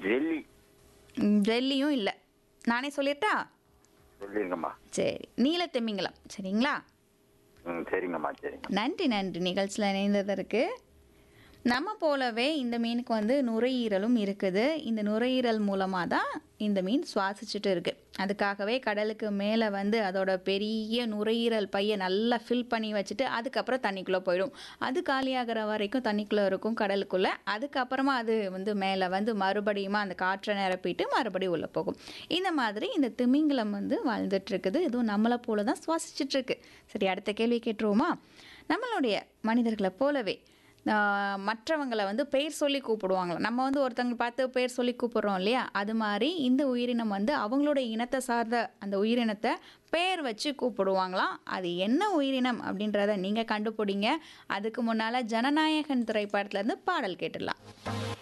jelly ம், ஜெல்லியும் இல்லை நானே சொல்லிட்டா சொல்லிருங்கம்மா சரி நீல திமிங்கலம் சரிங்களா ம் சரிங்கம்மா சரிங்க நன்றி நன்றி நிகழ்ச்சியில் இணைந்ததற்கு நம்ம போலவே இந்த மீனுக்கு வந்து நுரையீரலும் இருக்குது இந்த நுரையீரல் மூலமாக தான் இந்த மீன் சுவாசிச்சுட்டு இருக்குது அதுக்காகவே கடலுக்கு மேலே வந்து அதோட பெரிய நுரையீரல் பையை நல்லா ஃபில் பண்ணி வச்சுட்டு அதுக்கப்புறம் தண்ணிக்குள்ளே போயிடும் அது காலியாகிற வரைக்கும் தண்ணிக்குள்ளே இருக்கும் கடலுக்குள்ளே அதுக்கப்புறமா அது வந்து மேலே வந்து மறுபடியும் அந்த காற்றை நிரப்பிட்டு மறுபடியும் உள்ளே போகும் இந்த மாதிரி இந்த திமிங்கலம் வந்து வாழ்ந்துட்டு இருக்குது இதுவும் நம்மளை போல தான் சுவாசிச்சுட்டு இருக்கு சரி அடுத்த கேள்வி கேட்டுருவோமா நம்மளுடைய மனிதர்களை போலவே ஆஹ், மற்றவங்களை வந்து பெயர் சொல்லி கூப்பிடுவாங்களாம் நம்ம வந்து ஒருத்தவங்க பார்த்து பெயர் சொல்லி கூப்பிடுறோம் இல்லையா அது மாதிரி இந்த உயிரினம் வந்து அவங்களோட இனத்தை சார்ந்த அந்த உயிரினத்தை பெயர் வச்சு கூப்பிடுவாங்களாம் அது என்ன உயிரினம் அப்படின்றத நீங்கள் கண்டுபிடிங்க அதுக்கு முன்னால் ஜனநாயகன் திரைப்படத்துலேருந்து பாடல் கேட்டுடலாம்